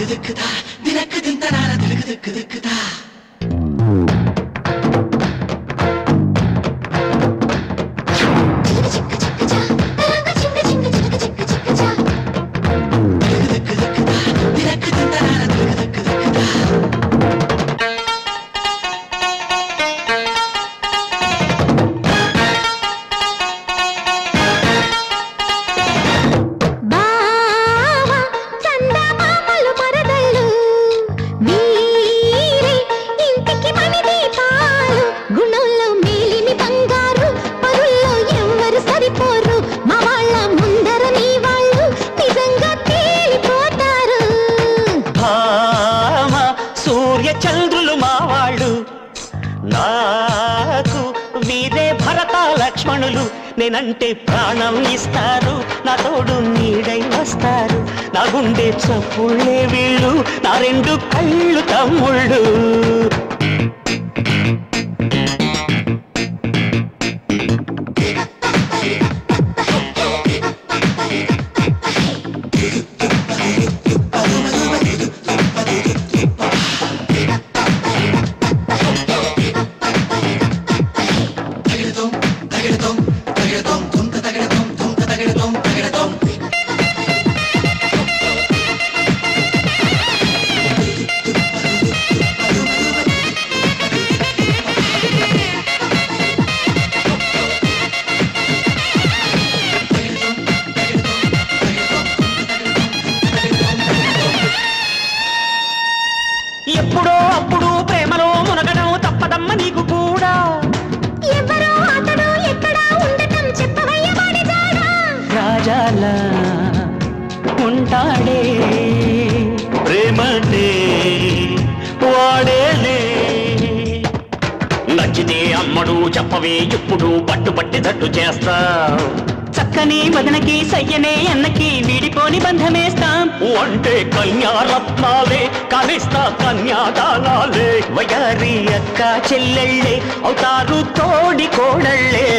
దిక్కుదా దినక్కు దింతనాల దిలుకు దిక్కు దిక్కుదా దిలుకు దిక్కు దిక్కుదా దినక్కు దింతనాల దిలుకు దిక్కు దిక్కుదా బావా చందమామలు మరదళ్ళు మీరే ఇంటికి మణి దీపాలు గుణంలో మేలిమి బంగారు పరుల్లో ఎవ్వరు సరిపోరు మా వాళ్ళ ముందర నీ వాళ్ళు నిజంగా తేలిపోతారు భామ సూర్య చంద్రులు మావాళ్ళు నాకు వీరే భరత లక్ష్మణులు నేనంటే ప్రాణం ఇస్తారు నా తోడు నీడై వస్తారు నా గుండె చప్పుళ్ళే వీళ్ళు నా రెండు కళ్ళు తమ్ముళ్ళు తగిడదోం తగిడదోం తగిడదోం దుంత తగిడదోం దుంత తగిడదోం తగిడదోం ఎప్పుడో అప్పుడు ప్రేమలో మునగడం తప్పదమ్మ నీకు కూడా ఎవరో అతడు ఎక్కడా ఉండటం చెప్పవయ్య వాడి జాడా రాజాల ఉంటాడే ప్రేమనే వాడేలే నచ్చితే అమ్మడు చెప్పవే ఎప్పుడు పట్టుబట్టి తట్టు చేస్తా చక్కని వదనకి సయ్యనే అన్నకి వీడిపోని బంధమేస్తాం అంటే కన్యారత్నాలే కనిస్తా కన్యాదానాలే వయారి అక్క చెల్లెళ్ళే అవుతారు తోడి కోడళ్ళే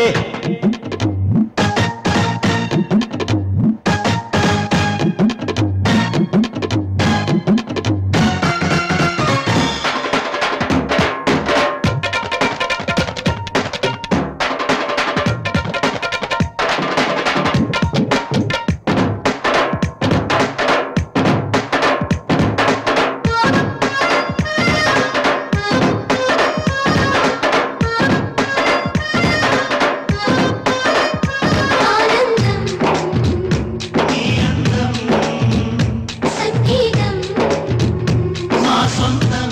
మా సొంతం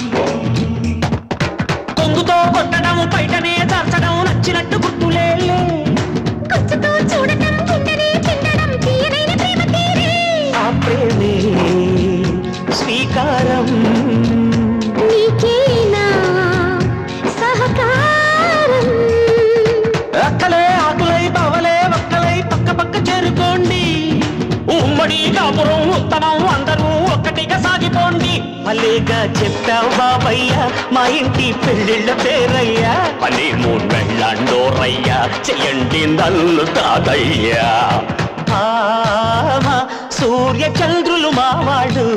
కొంగుతో కొట్టడం బయటనే దాచడం నచ్చినట్టు గుర్తులేలే గుచ్చుతో చూడటం గుండెని పిండడం తీయనైన ప్రేమ తీరే ఆ ప్రేమే స్వీకారం నీకేనా సహకారం అక్కలే ఆకులై బావలే ఒక్కలై పక్క పక్క చేరుకోండి ఉమ్మడి కాపురం ఉత్తమం అందరూ ఒక్కటిగా సాగిపోండి మళ్ళీగా చెప్పావు బాబయ్య మా ఇంటి పెళ్ళిళ్ళ పేరయ్యా పని మూడు వెళ్ళండోరయ్యా చెయ్యండి నల్లు కాదయ్యా ఆమ సూర్య చంద్రులు మావాడు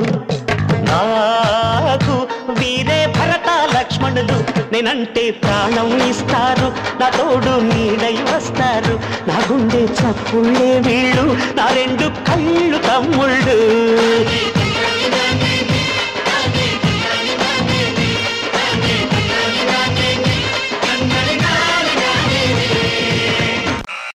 నాకు వీరే భరత లక్ష్మణులు నేనంటే ప్రాణం ఇస్తారు నా తోడు నీడై వస్తారు నా గుండె చప్పుళ్ళే వీళ్ళు నా రెండు కళ్ళు తమ్ముళ్ళు